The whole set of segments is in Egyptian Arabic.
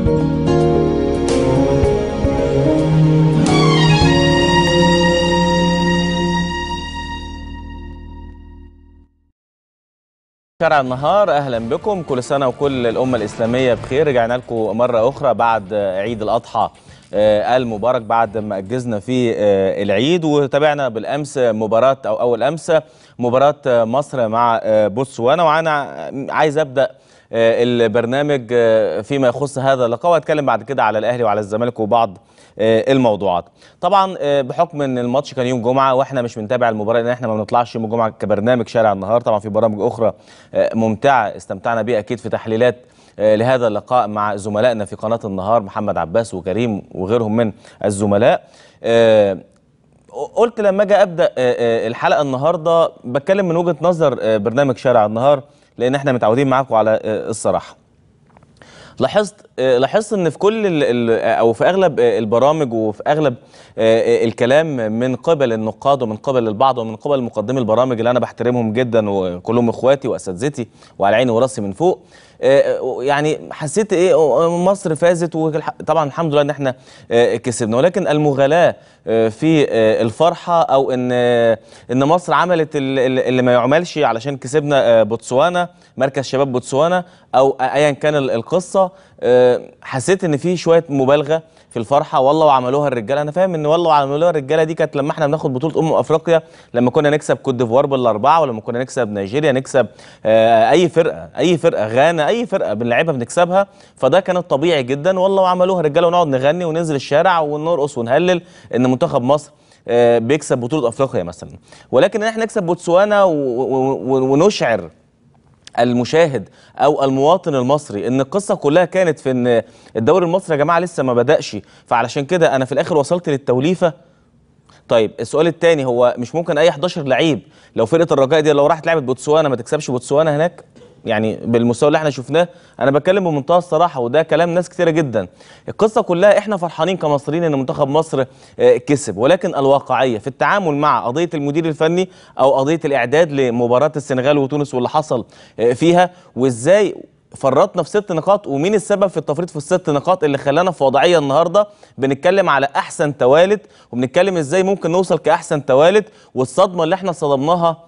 شارع النهار اهلا بكم كل سنه وكل الامه الاسلاميه بخير رجعنا لكم مره اخرى بعد عيد الاضحى آه، المبارك بعد ما اجزنا فيه آه، العيد وتابعنا بالامس مباراه او اول امس مباراه آه، مصر مع آه، بوتسوانا وانا عايز ابدا آه، البرنامج آه، فيما يخص هذا اللقاء واتكلم بعد كده على الاهلي وعلى الزمالك وبعض آه، الموضوعات طبعا آه، بحكم ان الماتش كان يوم جمعه واحنا مش بنتابع المباراه لان احنا ما بنطلعش يوم الجمعه كبرنامج شارع النهار طبعا في برامج اخرى آه، ممتعه استمتعنا بيها اكيد في تحليلات آه، لهذا اللقاء مع زملائنا في قناه النهار محمد عباس وكريم وغيرهم من الزملاء آه، قلت لما اجي ابدا آه، آه، الحلقه النهارده بتكلم من وجهه نظر آه، برنامج شارع النهار لان احنا متعودين معاكم على آه، الصراحه لاحظت آه، لاحظت ان في كل ال ال او في اغلب آه، البرامج وفي اغلب آه، الكلام من قبل النقاد ومن قبل البعض ومن قبل مقدمي البرامج اللي انا بحترمهم جدا وكلهم اخواتي واساتذتي وعلى عيني وراسي من فوق آه، يعني حسيت ايه آه، مصر فازت وطبعا الحمد لله ان احنا آه، كسبنا ولكن المغالاه آه، في آه، الفرحه او ان آه، ان مصر عملت ال- ال- اللي ما يعملش علشان كسبنا آه، بوتسوانا مركز شباب بوتسوانا او ايا كان ال- القصه آه، حسيت ان في شويه مبالغه في الفرحه والله وعملوها الرجاله انا فاهم ان والله وعملوها الرجاله دي كانت لما احنا بناخد بطوله امم افريقيا لما كنا نكسب كوت ديفوار بالاربعه ولما كنا نكسب نيجيريا نكسب آه، اي فرقه اي فرقه غانا اي فرقه بنلعبها بنكسبها فده كان الطبيعي جدا والله وعملوها الرجاله ونقعد نغني وننزل الشارع ونرقص ونهلل ان منتخب مصر آه، بيكسب بطوله افريقيا مثلا ولكن ان احنا نكسب بوتسوانا و- و- و- ونشعر المشاهد او المواطن المصري ان القصه كلها كانت في ان الدوري المصري يا جماعه لسه ما بداش فعلشان كده انا في الاخر وصلت للتوليفه طيب السؤال الثاني هو مش ممكن اي 11 لعيب لو فرقه الرجاء دي لو راحت لعبت بوتسوانا ما تكسبش بوتسوانا هناك يعني بالمستوى اللي احنا شفناه انا بتكلم بمنتهى الصراحه وده كلام ناس كتيره جدا القصه كلها احنا فرحانين كمصريين ان منتخب مصر آه، كسب ولكن الواقعيه في التعامل مع قضيه المدير الفني او قضيه الاعداد لمباراه السنغال وتونس واللي حصل آه، فيها وازاي فرطنا في ست نقاط ومين السبب في التفريط في الست نقاط اللي خلانا في وضعيه النهارده بنتكلم على احسن توالد وبنتكلم ازاي ممكن نوصل كاحسن توالد والصدمه اللي احنا صدمناها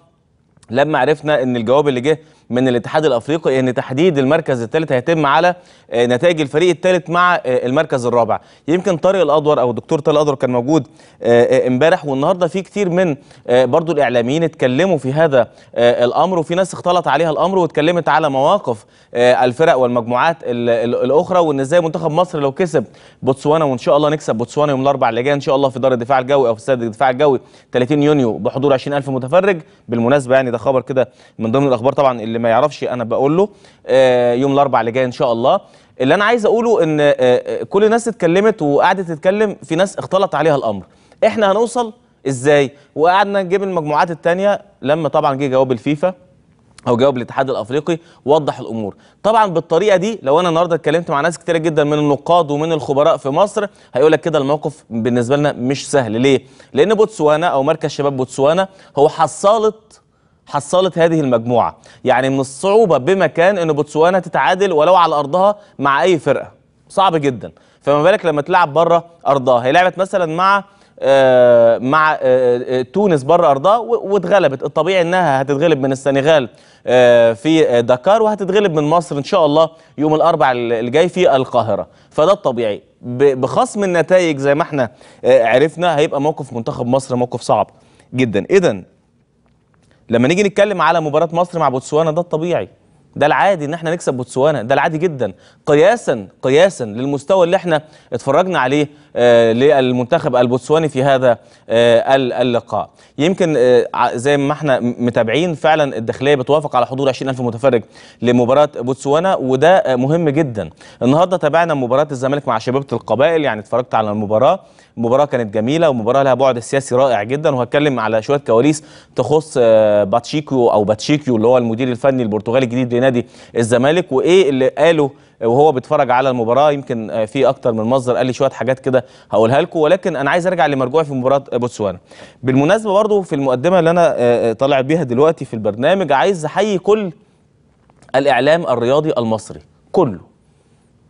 لما عرفنا ان الجواب اللي جه من الاتحاد الافريقي ان تحديد المركز الثالث هيتم على آه، نتائج الفريق الثالث مع آه، المركز الرابع يمكن طارق الادور او الدكتور طارق الادور كان موجود آه، آه، امبارح والنهارده في كتير من آه، برضو الاعلاميين اتكلموا في هذا آه، الامر وفي ناس اختلط عليها الامر واتكلمت على مواقف آه، الفرق والمجموعات ال- ال- الاخرى وان ازاي منتخب مصر لو كسب بوتسوانا وان شاء الله نكسب بوتسوانا يوم الاربعاء اللي جاي ان شاء الله في دار الدفاع الجوي او في استاد الدفاع الجوي 30 يونيو بحضور 20000 متفرج بالمناسبه يعني ده خبر كده من ضمن الاخبار طبعا اللي ما يعرفش انا بقول له آه، يوم الاربعاء اللي جاي ان شاء الله اللي انا عايز اقوله ان آه، آه، كل الناس اتكلمت وقعدت تتكلم في ناس اختلط عليها الامر احنا هنوصل ازاي وقعدنا نجيب المجموعات التانية لما طبعا جه جواب الفيفا او جواب الاتحاد الافريقي وضح الامور طبعا بالطريقه دي لو انا النهارده اتكلمت مع ناس كتيره جدا من النقاد ومن الخبراء في مصر هيقول لك كده الموقف بالنسبه لنا مش سهل ليه لان بوتسوانا او مركز شباب بوتسوانا هو حصاله حصلت هذه المجموعه يعني من الصعوبه بمكان ان بوتسوانا تتعادل ولو على ارضها مع اي فرقه صعب جدا فما بالك لما تلعب بره ارضها هي لعبت مثلا مع آه، مع آه، آه، تونس بره ارضها و- واتغلبت الطبيعي انها هتتغلب من السنغال آه، في آه، دكار وهتتغلب من مصر ان شاء الله يوم الاربعاء اللي جاي في القاهره فده الطبيعي ب- بخصم النتائج زي ما احنا آه، عرفنا هيبقى موقف منتخب مصر موقف صعب جدا اذا لما نيجي نتكلم على مباراة مصر مع بوتسوانا ده الطبيعي ده العادي ان احنا نكسب بوتسوانا ده العادي جدا قياسا قياسا للمستوى اللي احنا اتفرجنا عليه آه للمنتخب البوتسواني في هذا آه ال- اللقاء يمكن آه ع- زي ما احنا م- متابعين فعلا الداخليه بتوافق على حضور 20000 متفرج لمباراه بوتسوانا وده آه مهم جدا النهارده تابعنا مباراه الزمالك مع شبيبه القبائل يعني اتفرجت على المباراه المباراه كانت جميله ومباراه لها بعد سياسي رائع جدا وهتكلم على شويه كواليس تخص آه، باتشيكو او باتشيكيو اللي هو المدير الفني البرتغالي الجديد لنادي الزمالك وايه اللي قاله وهو بيتفرج على المباراه يمكن آه، في اكتر من مصدر قال لي شويه حاجات كده هقولها لكم ولكن انا عايز ارجع لمرجوعي في مباراه بوتسوانا بالمناسبه برضو في المقدمه اللي انا آه، آه، طالع بيها دلوقتي في البرنامج عايز احيي كل الاعلام الرياضي المصري كله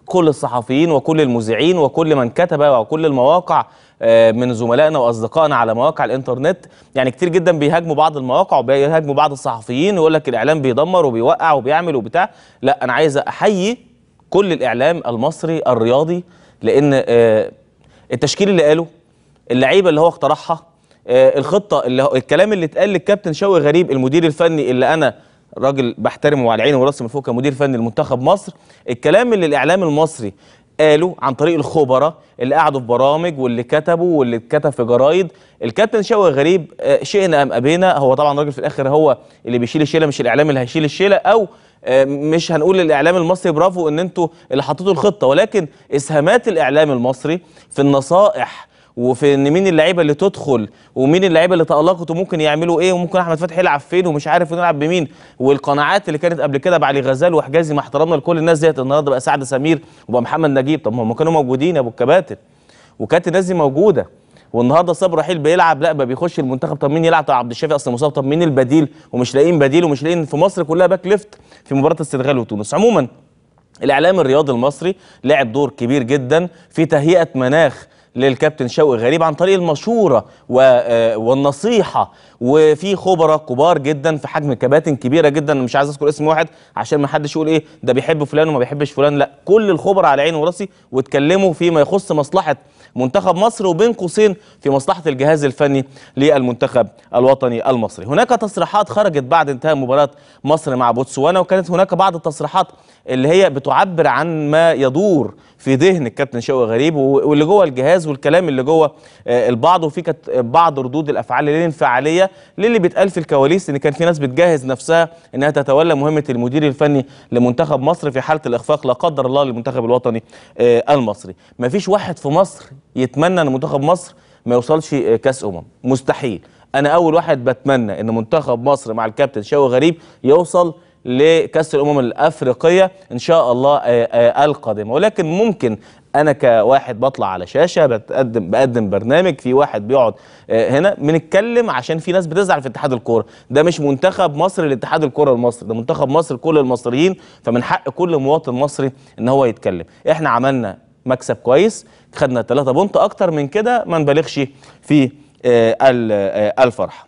كل الصحفيين وكل المذيعين وكل من كتب وكل المواقع آه، من زملائنا واصدقائنا على مواقع الانترنت يعني كتير جدا بيهاجموا بعض المواقع وبيهاجموا بعض الصحفيين ويقول لك الاعلام بيدمر وبيوقع وبيعمل وبتاع لا انا عايز احيي كل الاعلام المصري الرياضي لان آه، التشكيل اللي قاله اللعيبه اللي هو اقترحها آه، الخطه اللي هو الكلام اللي اتقال للكابتن شوقي غريب المدير الفني اللي انا راجل بحترمه على عيني وراسي من فوق كمدير فني لمنتخب مصر الكلام اللي الاعلام المصري قالوا عن طريق الخبراء اللي قعدوا في برامج واللي كتبوا واللي اتكتب في جرايد الكابتن شوقي غريب آه، شئنا ام ابينا هو طبعا راجل في الاخر هو اللي بيشيل الشيله مش الاعلام اللي هيشيل الشيله او آه، مش هنقول للاعلام المصري برافو ان انتوا اللي حطيتوا الخطه ولكن اسهامات الاعلام المصري في النصائح وفي ان مين اللعيبه اللي تدخل ومين اللعيبه اللي تالقت وممكن يعملوا ايه وممكن احمد فتحي يلعب فين ومش عارف يلعب بمين والقناعات اللي كانت قبل كده بعلي غزال وحجازي مع احترامنا لكل الناس ديت النهارده بقى سعد سمير وبقى محمد نجيب طب ما هم كانوا موجودين يا ابو الكباتن وكانت الناس دي موجوده والنهارده صبري رحيل بيلعب لا بقى بيخش المنتخب طب مين يلعب طب عبد الشافي اصلا مصاب طب مين البديل ومش لاقيين بديل ومش لاقيين في مصر كلها باك ليفت في مباراه السنغال وتونس عموما الاعلام الرياضي المصري لعب دور كبير جدا في تهيئه مناخ للكابتن شوقي غريب عن طريق المشوره و- آه، والنصيحه وفي خبراء كبار جدا في حجم كباتن كبيره جدا مش عايز اذكر اسم واحد عشان ما حدش يقول ايه ده بيحب فلان وما بيحبش فلان لا كل الخبراء على عيني وراسي واتكلموا فيما يخص مصلحه منتخب مصر وبين قوسين في مصلحه الجهاز الفني للمنتخب الوطني المصري هناك تصريحات خرجت بعد انتهاء مباراه مصر مع بوتسوانا وكانت هناك بعض التصريحات اللي هي بتعبر عن ما يدور في ذهن الكابتن شوقي غريب و- واللي جوه الجهاز والكلام اللي جوه آه، البعض وفي كانت بعض ردود الافعال الانفعاليه للي بيتقال في الكواليس ان كان في ناس بتجهز نفسها انها تتولى مهمه المدير الفني لمنتخب مصر في حاله الاخفاق لا قدر الله للمنتخب الوطني آه، المصري مفيش واحد في مصر يتمنى ان منتخب مصر ما يوصلش آه، كاس امم مستحيل انا اول واحد بتمنى ان منتخب مصر مع الكابتن شوقي غريب يوصل لكاس الامم الافريقيه ان شاء الله آه، آه، القادمه ولكن ممكن انا كواحد بطلع على شاشه بتقدم بقدم برنامج في واحد بيقعد آه، هنا بنتكلم عشان في ناس بتزعل في اتحاد الكوره ده مش منتخب مصر لاتحاد الكوره المصري ده منتخب مصر كل المصريين فمن حق كل مواطن مصري ان هو يتكلم احنا عملنا مكسب كويس خدنا 3 بونت اكتر من كده ما نبالغش في آه، ال- آه، الفرح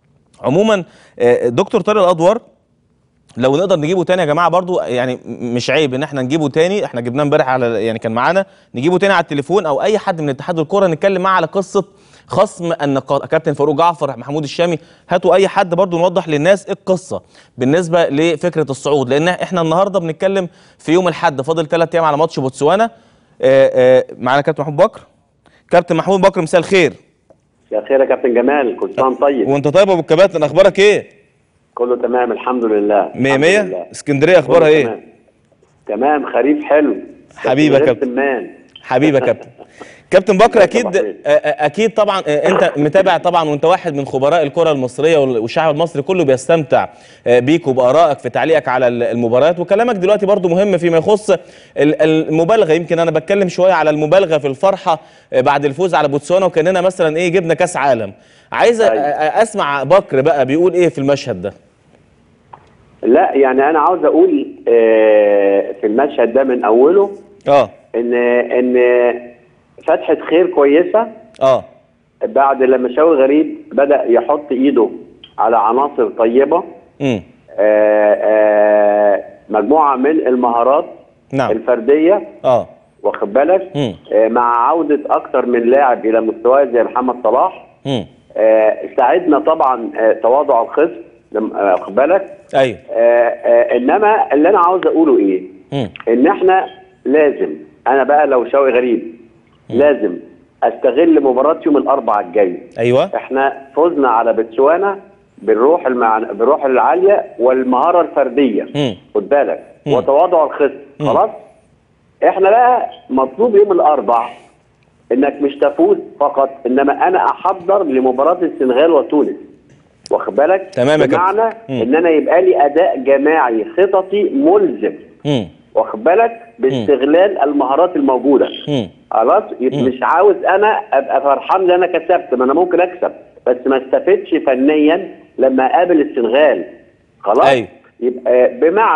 عموما آه، دكتور طارق الادور لو نقدر نجيبه تاني يا جماعه برضو يعني م- مش عيب ان احنا نجيبه تاني احنا جبناه امبارح على يعني كان معانا نجيبه تاني على التليفون او اي حد من اتحاد الكوره نتكلم معاه على قصه خصم النقاط كابتن فاروق جعفر محمود الشامي هاتوا اي حد برضو نوضح للناس ايه القصه بالنسبه لفكره الصعود لان احنا النهارده بنتكلم في يوم الاحد فاضل ثلاث ايام على ماتش بوتسوانا آه، آه، معانا كابتن محمود بكر كابتن محمود بكر مساء الخير يا خير يا كابتن جمال كل سنه وأنت طيب وانت طيب يا ابو الكباتن اخبارك ايه كله تمام الحمد لله مية الحمد مية لله. اسكندريه اخبارها كله ايه تمام. تمام خريف حلو حبيبي يا بس غير كابتن. سمان. حبيبي يا كابتن كابتن بكر يا اكيد صباح آه، آه، اكيد طبعا آه، انت متابع طبعا وانت واحد من خبراء الكره المصريه وال- والشعب المصري كله بيستمتع آه، بيك وبارائك في تعليقك على ال- المباريات وكلامك دلوقتي برضو مهم فيما يخص ال- المبالغه يمكن انا بتكلم شويه على المبالغه في الفرحه آه، بعد الفوز على بوتسوانا وكاننا مثلا ايه جبنا كاس عالم عايز أ- أيوة. أ- اسمع بكر بقى بيقول ايه في المشهد ده لا يعني انا عاوز اقول آه، في المشهد ده من اوله اه ان ان فتحه خير كويسه اه بعد لما شوقي غريب بدا يحط ايده على عناصر طيبه امم آه، آه، مجموعه من المهارات نعم الفرديه اه واخد بالك مم. آه، مع عوده اكتر من لاعب الى مستواه زي محمد صلاح امم آه، ساعدنا طبعا آه، تواضع الخصم لم- آه، واخد بالك ايوه آه، آه، انما اللي انا عاوز اقوله ايه امم ان احنا لازم انا بقى لو شوقي غريب لازم استغل مباراه يوم الاربعاء الجاي ايوه احنا فزنا على بتسوانا بالروح المعن... بالروح العاليه والمهاره الفرديه مم. خد بالك مم. وتواضع الخصم مم. خلاص احنا بقى مطلوب يوم الاربع انك مش تفوز فقط انما انا احضر لمباراه السنغال وتونس واخد بالك تمام يا كابتن. بمعنى مم. ان انا يبقى لي اداء جماعي خططي ملزم امم واخد بالك باستغلال المهارات الموجوده امم خلاص يبقى مش عاوز انا ابقى فرحان ان انا كسبت ما انا ممكن اكسب بس ما استفدش فنيا لما اقابل السنغال خلاص أيوة. يبقى بمعنى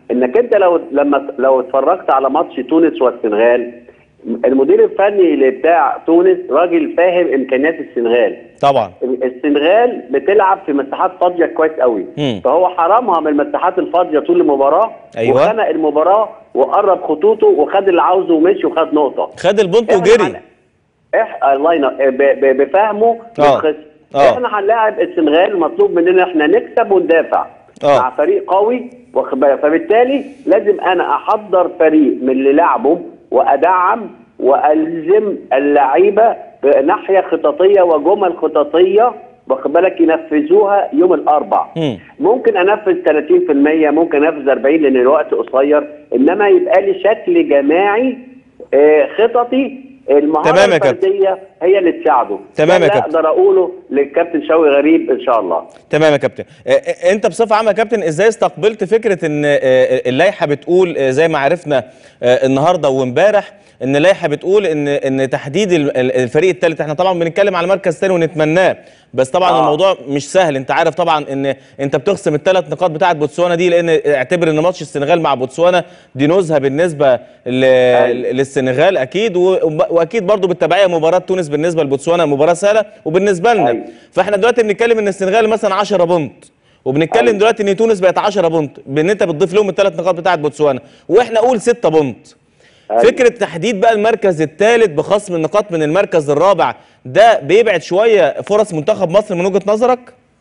انك انت لو لما لو اتفرجت على ماتش تونس والسنغال المدير الفني اللي بتاع تونس راجل فاهم امكانيات السنغال طبعا السنغال بتلعب في مساحات فاضيه كويس قوي مم. فهو حرمها من المساحات الفاضيه طول المباراه أيوة. وخنق المباراه وقرب خطوطه وخد اللي عاوزه ومشي وخد نقطه خد البونت إحنا وجري هن- إح... الله ينور ب... ب... بفهمه آه. للخصم آه. احنا هنلاعب السنغال مطلوب مننا احنا نكسب وندافع آه. مع فريق قوي واخد بالك؟ فبالتالي لازم انا احضر فريق من اللي لعبه وادعم والزم اللعيبه بناحيه خططيه وجمل خططيه واخد بالك ينفذوها يوم الاربع مم. ممكن انفذ 30% ممكن انفذ 40 لان الوقت قصير انما يبقى لي شكل جماعي آه، خططي المهاره تمام يا كابتن. الفرديه هي اللي تساعده تمام يا ده اللي كابتن. اقدر اقوله للكابتن شوقي غريب ان شاء الله تمام يا كابتن آه، آه، انت بصفه عامه يا كابتن ازاي استقبلت فكره ان آه، اللائحه بتقول آه، زي ما عرفنا آه، النهارده وامبارح ان اللائحه بتقول ان ان تحديد ال- ال- الفريق الثالث احنا طبعا بنتكلم على مركز ثاني ونتمناه بس طبعا آه. الموضوع مش سهل انت عارف طبعا ان انت بتخصم الثلاث نقاط بتاعه بوتسوانا دي لان اعتبر ان ماتش السنغال مع بوتسوانا دي نزهه بالنسبه ل... للسنغال اكيد و... واكيد برضو بالتبعيه مباراه تونس بالنسبه لبوتسوانا مباراه سهله وبالنسبه لنا أيوة. فاحنا دلوقتي بنتكلم ان السنغال مثلا 10 بونت وبنتكلم أيوة. دلوقتي ان تونس بقت 10 بونت بان انت بتضيف لهم الثلاث نقاط بتاعه بوتسوانا واحنا قول 6 بونت أيوة. فكره تحديد بقى المركز الثالث بخصم النقاط من المركز الرابع ده بيبعد شويه فرص منتخب مصر من وجهه نظرك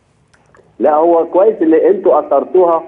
لا هو كويس اللي انتوا اثرتوها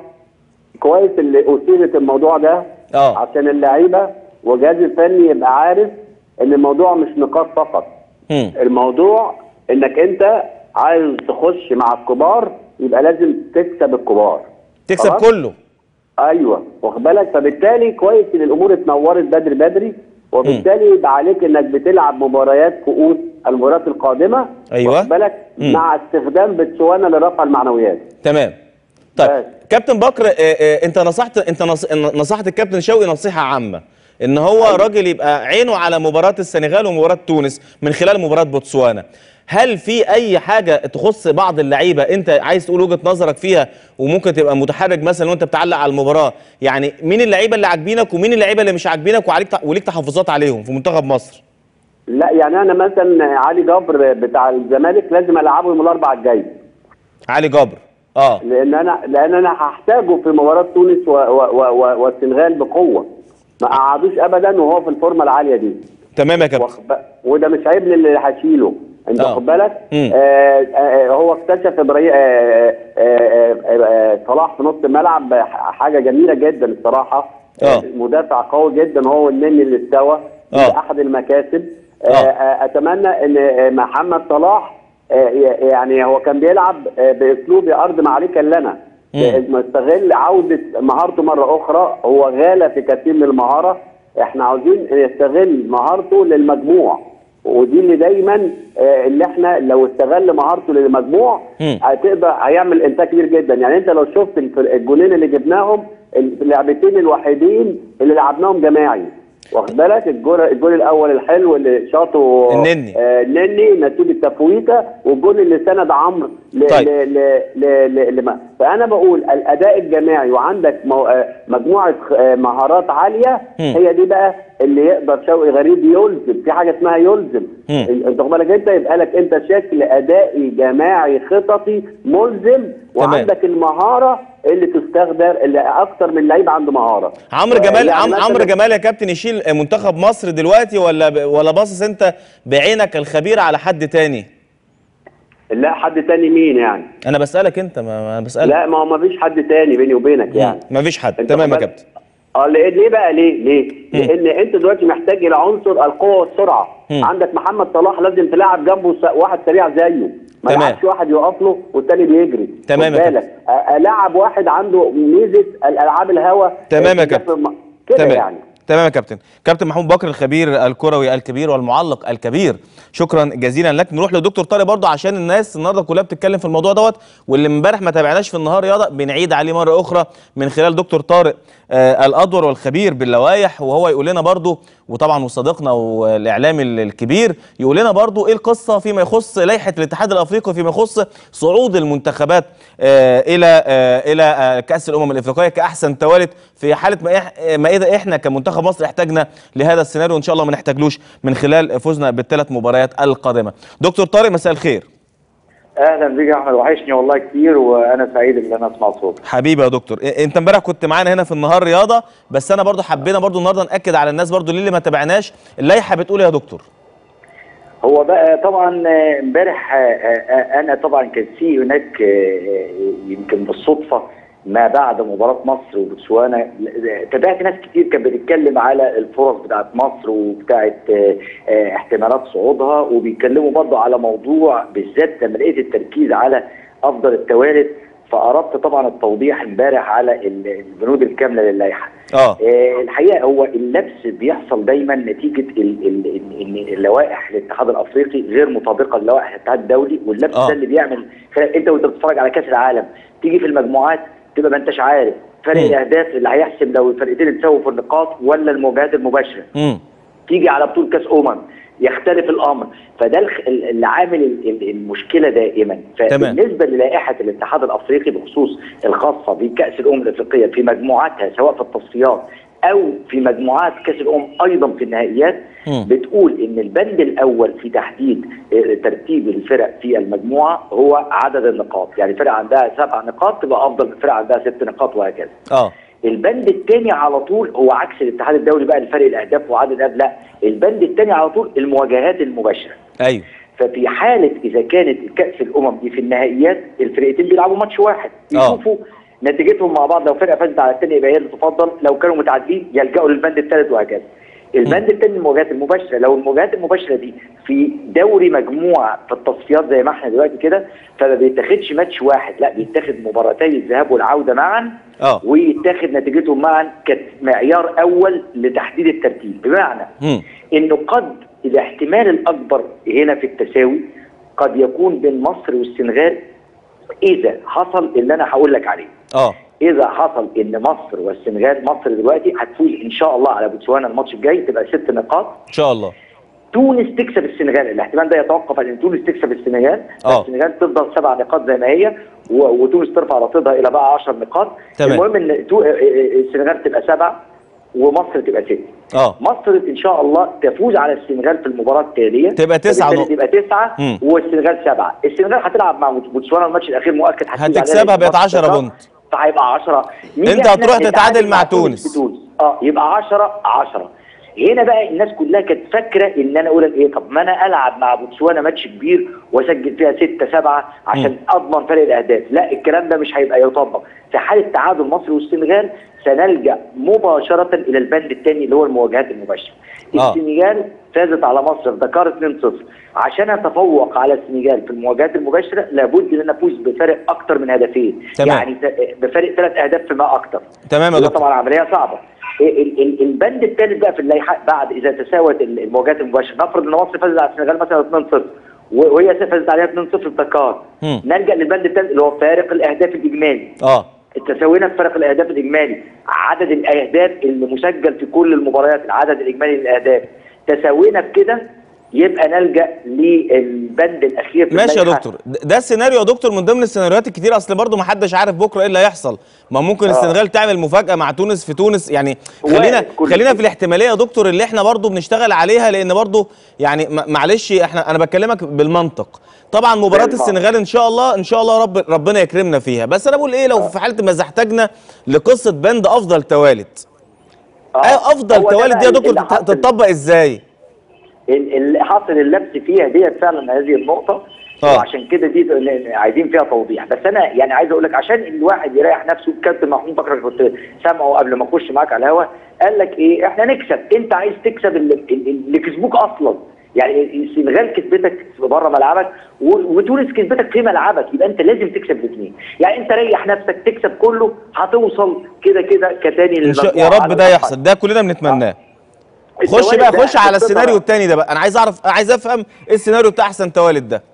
كويس اللي اثيرت الموضوع ده آه. عشان اللعيبه والجهاز الفني يبقى عارف ان الموضوع مش نقاط فقط مم. الموضوع انك انت عايز تخش مع الكبار يبقى لازم تكسب الكبار تكسب خلاص؟ كله ايوه واخد بالك فبالتالي كويس ان الامور اتنورت بدري بدري وبالتالي يبقى عليك انك بتلعب مباريات كؤوس المباريات القادمه أيوة. واخد بالك مم. مع استخدام بتسوانا لرفع المعنويات تمام طيب بس. كابتن بكر آه، آه، انت نصحت انت نص- نصحت الكابتن شوقي نصيحه عامه ان هو أيوة. راجل يبقى عينه على مباراه السنغال ومباراه تونس من خلال مباراه بوتسوانا هل في اي حاجه تخص بعض اللعيبه انت عايز تقول وجهه نظرك فيها وممكن تبقى متحرج مثلا وانت بتعلق على المباراه يعني مين اللعيبه اللي عاجبينك ومين اللعيبه اللي مش عاجبينك وعليك تع- وليك تحفظات عليهم في منتخب مصر لا يعني انا مثلا علي جبر بتاع الزمالك لازم العبه يوم الاربعاء الجاي علي جبر اه لان انا لان انا هحتاجه في مباراه تونس و و و و والسنغال بقوه ما قعدوش ابدا وهو في الفورمه العاليه دي تمام يا كابتن واخد بق- وده مش عيب للي هشيله انت آه. واخد بالك مم. آه آه هو اكتشف ابراهيم آه آه آه آه صلاح في نص الملعب ح- حاجه جميله جدا الصراحه آه. مدافع قوي جدا هو والنني اللي استوى آه. ده احد المكاسب آه. آه. آه اتمنى ان آه، محمد صلاح آه، ي- يعني هو كان بيلعب آه، باسلوب ارض ما عليك الا انا مم. مستغل عوده مهارته مره اخرى هو غالى في كثير من المهاره احنا عاوزين يستغل مهارته للمجموع ودي اللي دايما آه، اللي احنا لو استغل مهارته للمجموع مم. هتقدر هيعمل انتاج كبير جدا يعني انت لو شفت الف- الجولين اللي جبناهم اللعبتين الوحيدين اللي لعبناهم جماعي واخد بالك الجول الجول الاول الحلو اللي شاطه النني. آه النني نتيجه تفويته والجول اللي سند عمرو ل طيب. ل ل ل ل لما فانا بقول الاداء الجماعي وعندك مو آه مجموعه آه مهارات عاليه مم. هي دي بقى اللي يقدر شوقي غريب يلزم في حاجه اسمها يلزم مم. انت واخد بالك انت يبقى لك انت شكل ادائي جماعي خططي ملزم وعندك المهاره اللي تستخدم اللي اكتر من لعيب عنده مهاره عمرو جمال يعني عم مثلاً- عمرو جمال يا كابتن يشيل منتخب مصر دلوقتي ولا ب... ولا باصص انت بعينك الخبير على حد تاني لا حد تاني مين يعني انا بسالك انت ما ما بسالك لا ما هو ما فيش حد تاني بيني وبينك يعني ما فيش حد انت تمام يا واخد بالك؟ كابتن اه ليه ليه بقى ليه ليه لان انت دلوقتي محتاج الى عنصر القوه والسرعه مم. عندك محمد صلاح لازم تلعب جنبه س- واحد سريع زيه ما تمام. يلعبش واحد يقف له والتاني بيجري تمام خد يا بالك أ- العب واحد عنده ميزه الالعاب الهوا تمام يا آه، كابتن. كده تمام يعني تمام يا كابتن كابتن محمود بكر الخبير الكروي الكبير والمعلق الكبير شكرا جزيلا لك نروح لدكتور طارق برضه عشان الناس النهارده كلها بتتكلم في الموضوع دوت واللي امبارح ما تابعناش في النهار رياضه بنعيد عليه مره اخرى من خلال دكتور طارق آه، الادور والخبير باللوائح وهو يقول لنا برضو وطبعا وصديقنا والاعلامي الكبير يقول لنا برضو ايه القصه فيما يخص لائحه الاتحاد الافريقي فيما يخص صعود المنتخبات آه، الى آه، الى آه، كاس الامم الافريقيه كاحسن توالد في حاله ما إح- ما اذا احنا كمنتخب مصر احتاجنا لهذا السيناريو ان شاء الله ما نحتاجلوش من خلال فوزنا بالثلاث مباريات القادمه دكتور طارق مساء الخير اهلا بيك يا احمد وحشني والله كتير وانا سعيد ان انا اسمع صوتك حبيبي يا دكتور إيه- انت امبارح كنت معانا هنا في النهار رياضه بس انا برضو حبينا برضو النهارده ناكد على الناس برضو اللي ما تابعناش اللائحه بتقول إيه يا دكتور هو بقى طبعا آه، امبارح آه، آه، انا طبعا كان في هناك آه، آه، يمكن بالصدفه ما بعد مباراه مصر وبوتسوانا آه، تابعت ناس كتير كانت بتتكلم على الفرص بتاعت مصر وبتاعت آه، آه، احتمالات صعودها وبيتكلموا برضه على موضوع بالذات لما لقيت التركيز على افضل التوالد فاردت طبعا التوضيح امبارح على ال- البنود الكامله للائحه. اه آه، الحقيقه هو اللبس بيحصل دايما نتيجه ال- ال- ال- ان اللوائح الاتحاد الافريقي غير مطابقه للوائح الاتحاد الدولي واللبس آه. ده اللي بيعمل خلال انت وانت بتتفرج على كاس العالم تيجي في المجموعات تبقى ما انتش عارف فرق مم. الاهداف اللي هيحسم لو الفرقتين اتساووا في النقاط ولا المواجهات المباشره امم تيجي على بطوله كاس امم يختلف الامر فده الخ- ال- اللي عامل ال- ال- المشكله دائما تمام. فبالنسبه للائحه الاتحاد الافريقي بخصوص الخاصه بكاس الامم الافريقيه في مجموعاتها سواء في التصفيات او في مجموعات كاس الامم ايضا في النهائيات مم. بتقول ان البند الاول في تحديد آه، ترتيب الفرق في المجموعه هو عدد النقاط يعني فرقه عندها سبع نقاط تبقى افضل من فرقه عندها ست نقاط وهكذا اه البند الثاني على طول هو عكس الاتحاد الدولي بقى الفرق الاهداف وعدد الاهداف لا البند الثاني على طول المواجهات المباشره ايوه ففي حاله اذا كانت كاس الامم دي في النهائيات الفرقتين بيلعبوا ماتش واحد آه. يشوفوا نتيجتهم مع بعض لو فرقه فازت على الثانيه يبقى هي اللي تفضل لو كانوا متعادلين يلجأوا للبند الثالث وهكذا البند الثاني المواجهات المباشره لو المواجهات المباشره دي في دوري مجموعه في التصفيات زي ما احنا دلوقتي كده فما بيتاخدش ماتش واحد لا بيتاخد مباراتي الذهاب والعوده معا اه ويتاخد نتيجتهم معا كمعيار اول لتحديد الترتيب بمعنى امم انه قد الاحتمال الاكبر هنا في التساوي قد يكون بين مصر والسنغال اذا حصل اللي انا هقول لك عليه اه اذا حصل ان مصر والسنغال مصر دلوقتي هتفوز ان شاء الله على بوتسوانا الماتش الجاي تبقى ست نقاط ان شاء الله تونس تكسب السنغال الاحتمال ده يتوقف على ان تونس تكسب السنغال آه. السنغال تفضل سبع نقاط زي ما هي و- وتونس ترفع رصيدها الى بقى 10 نقاط تمام. المهم ان تو- السنغال تبقى سبع ومصر تبقى ست اه مصر ان شاء الله تفوز على السنغال في المباراه التاليه تبقى تسعة فبالتالي نقط. تبقى تسعه مم. والسنغال سبعه السنغال هتلعب مع بوتسوانا الماتش الاخير مؤكد هتفوز عليها هتكسبها لأن بقت الماتش 10 ده بونت. فهيبقى 10 أنت هتروح تتعادل مع تونس. في تونس اه يبقى 10 10 هنا بقى الناس كلها كانت فاكره ان انا اقول لك ايه طب ما انا العب مع بوتسوانا ماتش كبير واسجل فيها 6 7 عشان مم. اضمن فرق الاهداف لا الكلام ده مش هيبقى يطبق في حاله تعادل مصر والسنغال سنلجا مباشره الى البند الثاني اللي هو المواجهات المباشره آه. السنغال فازت على مصر في دكار 2-0 عشان اتفوق على السنغال في المواجهات المباشره لابد ان انا افوز بفرق اكتر من هدفين تمام. يعني ت- بفرق ثلاث اهداف فيما اكتر تمام يا وده دكتور طبعا عمليه صعبه ال- ال- البند الثالث بقى في اللائحه بعد اذا تساوت ال- المواجهات المباشره نفرض ان مصر فازت على السنغال مثلا 2-0 و- وهي فازت عليها 2-0 في دكار مم. نلجا للبند الثالث اللي هو فارق الاهداف الاجمالي اه تساوينا في فرق الاهداف الاجمالي عدد الاهداف اللي مسجل في كل المباريات العدد الاجمالي للاهداف تساوينا بكده يبقى نلجا للبند الاخير في ماشي يا اللائحة. دكتور ده ده السيناريو يا دكتور من ضمن السيناريوهات الكتير اصل برضه ما حدش عارف بكره ايه اللي هيحصل ما ممكن آه. السنغال تعمل مفاجاه مع تونس في تونس يعني وارد خلينا كل خلينا شيء. في الاحتماليه يا دكتور اللي احنا برضه بنشتغل عليها لان برضه يعني م- معلش احنا انا بكلمك بالمنطق طبعا مباراه بالمنطق. السنغال ان شاء الله ان شاء الله رب ربنا يكرمنا فيها بس انا بقول ايه لو في حاله ما احتاجنا لقصه بند افضل توالد آه. آه. افضل هو ده توالد بقى دي يا دكتور اللي تت- حصل. تطبق ازاي ال- اللي حاصل اللبس فيها ديت فعلا هذه النقطه آه. وعشان كده دي ل- عايزين فيها توضيح بس انا يعني عايز اقول لك عشان الواحد يريح نفسه كابتن محمود بكر كنت سامعه قبل ما اخش معاك على الهوا قال لك ايه احنا نكسب انت عايز تكسب اللي, اللي كسبوك اصلا يعني السنغال كسبتك بره ملعبك و- وتونس كسبتك في ملعبك يبقى انت لازم تكسب الاثنين يعني انت ريح نفسك تكسب كله هتوصل كده كده كتاني إن شاء يا للمجموعة رب على ده الأقل. يحصل ده كلنا بنتمناه خش التوالد بقى ده خش على هتبقى السيناريو التاني ده بقى انا عايز اعرف عايز افهم ايه السيناريو بتاع احسن توالد ده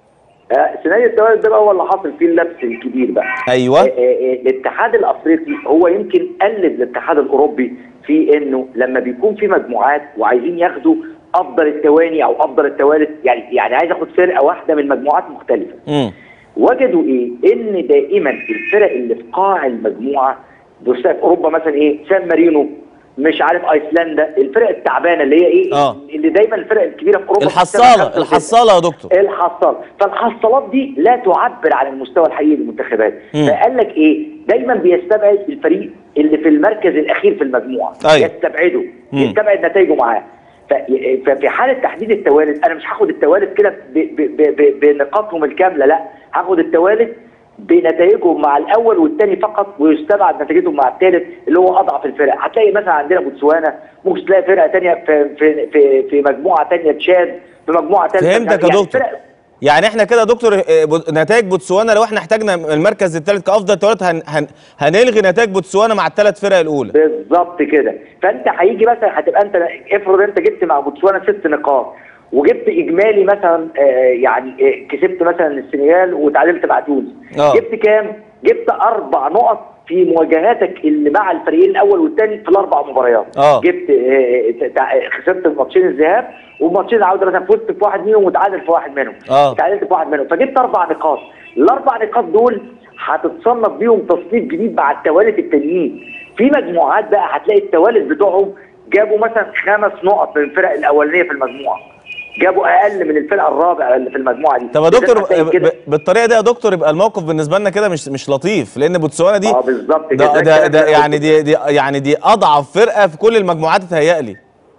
آه، السيناريو التوالد ده بقى هو اللي حاصل فيه اللبس الكبير بقى ايوه آه، آه، الاتحاد الافريقي هو يمكن قلد الاتحاد الاوروبي في انه لما بيكون في مجموعات وعايزين ياخدوا افضل التواني او افضل التوالد يعني يعني عايز اخد فرقه واحده من مجموعات مختلفه امم وجدوا ايه؟ ان دائما الفرق اللي في قاع المجموعه بص في اوروبا مثلا ايه؟ سان مارينو مش عارف ايسلندا الفرق التعبانه اللي هي ايه؟ آه. اللي دايما الفرق الكبيره في اوروبا الحصاله بتكسب الحصاله يا دكتور الحصال فالحصالات دي لا تعبر عن المستوى الحقيقي للمنتخبات مم. فقال لك ايه دايما بيستبعد الفريق اللي في المركز الاخير في المجموعه أيوة. يستبعده مم. يستبعد نتائجه معاه ف- ففي حاله تحديد التوالد انا مش هاخد التوالد كده ب- ب- ب- ب- بنقاطهم الكامله لا هاخد التوالد بنتائجهم مع الاول والثاني فقط ويستبعد نتيجتهم مع الثالث اللي هو اضعف الفرق هتلاقي مثلا عندنا بوتسوانا ممكن تلاقي فرقه ثانيه في في في, في مجموعه ثانيه تشاد في مجموعه ثالثه فهمتك يا دكتور يعني احنا كده يا دكتور آه، بو- نتائج بوتسوانا لو احنا احتاجنا المركز الثالث كافضل توالد هن هن هنلغي نتائج بوتسوانا مع الثلاث فرق الاولى بالظبط كده فانت هيجي مثلا هتبقى انت افرض انت جبت مع بوتسوانا ست نقاط وجبت اجمالي مثلا آه، يعني آه، كسبت مثلا السنغال وتعادلت مع تونس آه. جبت كام؟ جبت اربع نقط في مواجهاتك اللي مع الفريقين الاول والثاني في الاربع مباريات آه. جبت آه، تع- خسرت ماتشين الذهاب وماتشين العوده مثلا فزت في واحد منهم وتعادل في واحد منهم آه. تعادلت في واحد منهم فجبت اربع نقاط الاربع نقاط دول هتتصنف بيهم تصنيف جديد مع التوالد التانيين في مجموعات بقى هتلاقي التوالد بتوعهم جابوا مثلا خمس نقط من الفرق الاولانيه في المجموعه جابوا اقل من الفرقه الرابعه اللي في المجموعه دي طب يا دكتور هتلاقي ب- كده. ب- بالطريقه دي يا دكتور يبقى الموقف بالنسبه لنا كده مش مش لطيف لان بوتسوانا دي اه بالظبط كده ده, ده, الكلام ده اللي يعني قلته. دي, دي يعني دي اضعف فرقه في كل المجموعات تهيألي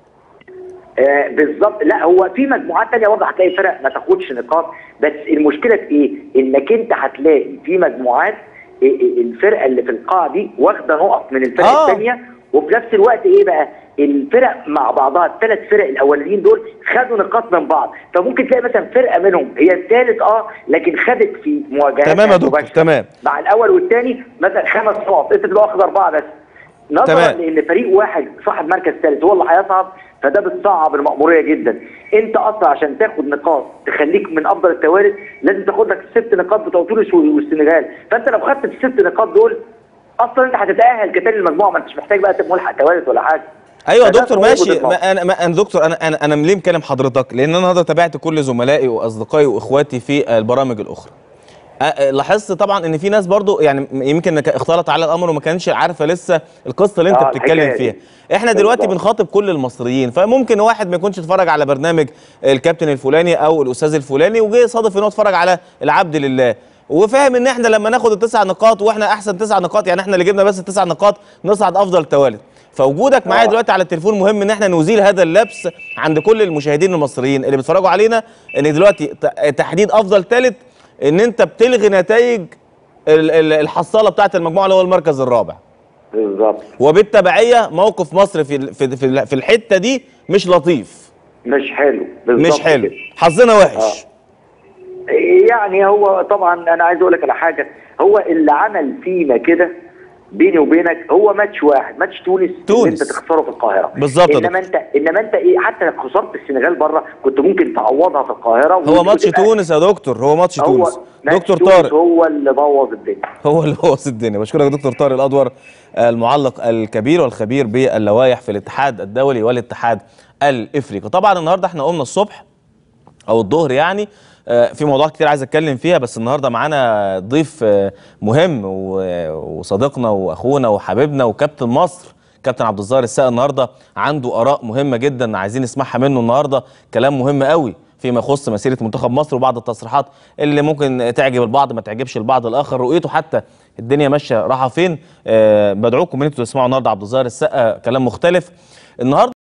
آه بالظبط لا هو في مجموعات تانية برضه هتلاقي فرق ما تاخدش نقاط بس المشكله في ايه؟ انك انت هتلاقي في مجموعات آه، آه، الفرقه اللي في القاعه دي واخده نقط من الفرق آه. الثانيه وفي نفس الوقت ايه بقى؟ الفرق مع بعضها الثلاث فرق الاولانيين دول خدوا نقاط من بعض فممكن تلاقي مثلا فرقه منهم هي الثالث اه لكن خدت في مواجهات تمام يا دكتور، تمام. مع الاول والثاني مثلا خمس نقط انت تبقى واخد اربعه بس نظرا تمام. لان فريق واحد صاحب مركز ثالث هو اللي هيصعد فده بتصعب المأمورية جدا انت اصلا عشان تاخد نقاط تخليك من افضل التوالد لازم تاخد لك الست نقاط بتوع تونس والسنغال فانت لو خدت الست نقاط دول اصلا انت هتتأهل كتاني المجموعة ما انتش محتاج بقى تبقى ملحق توالد ولا حاجة ايوه يا فده دكتور صعوبة ماشي الموضوع. ما انا ما انا دكتور انا انا انا ليه مكلم حضرتك لان انا النهارده تابعت كل زملائي واصدقائي واخواتي في البرامج الاخرى أ- أ- لاحظت طبعا ان في ناس برضو يعني يمكن إنك اختلط على الامر وما كانش عارفه لسه القصه اللي انت آه، بتتكلم الحكاية فيها دي. احنا دلوقتي بالظبط. بنخاطب كل المصريين فممكن واحد ما يكونش اتفرج على برنامج الكابتن الفلاني او الاستاذ الفلاني وجه يصادف ان هو اتفرج على العبد لله وفاهم ان احنا لما ناخد التسع نقاط واحنا احسن تسع نقاط يعني احنا اللي جبنا بس التسع نقاط نصعد افضل توالد فوجودك معايا آه. دلوقتي على التليفون مهم ان احنا نزيل هذا اللبس عند كل المشاهدين المصريين اللي بيتفرجوا علينا ان دلوقتي ت- تحديد افضل ثالث ان انت بتلغي نتائج ال- ال- الحصاله بتاعت المجموعه اللي هو المركز الرابع بالظبط وبالتبعيه موقف مصر في ال- في في ال- في الحته دي مش لطيف مش حلو بالظبط مش حلو كده. حظنا وحش يعني هو طبعا انا عايز اقول لك على حاجه هو اللي عمل فينا كده بيني وبينك هو ماتش واحد ماتش تونس تونس. اللي انت تخسره في القاهره بالظبط يا انما انت انما انت ايه حتى لو خسرت السنغال بره كنت ممكن تعوضها في القاهره هو ماتش وتبقى- تونس يا دكتور هو ماتش هو تونس ماتش دكتور تونس طارق هو اللي بوظ الدنيا هو اللي بوظ الدنيا بشكرك يا دكتور طارق الادور المعلق الكبير والخبير باللوائح في الاتحاد الدولي والاتحاد الافريقي طبعا النهارده احنا قمنا الصبح او الظهر يعني آه، في موضوعات كتير عايز اتكلم فيها بس النهارده معانا ضيف آه، مهم و- وصديقنا واخونا وحبيبنا وكابتن مصر كابتن عبد الظاهر السقا النهارده عنده اراء مهمه جدا عايزين نسمعها منه النهارده كلام مهم قوي فيما يخص مسيره منتخب مصر وبعض التصريحات اللي ممكن تعجب البعض ما تعجبش البعض الاخر رؤيته حتى الدنيا ماشيه رايحه فين آه بدعوكم ان انتوا تسمعوا النهارده عبد الظاهر السقا كلام مختلف النهارده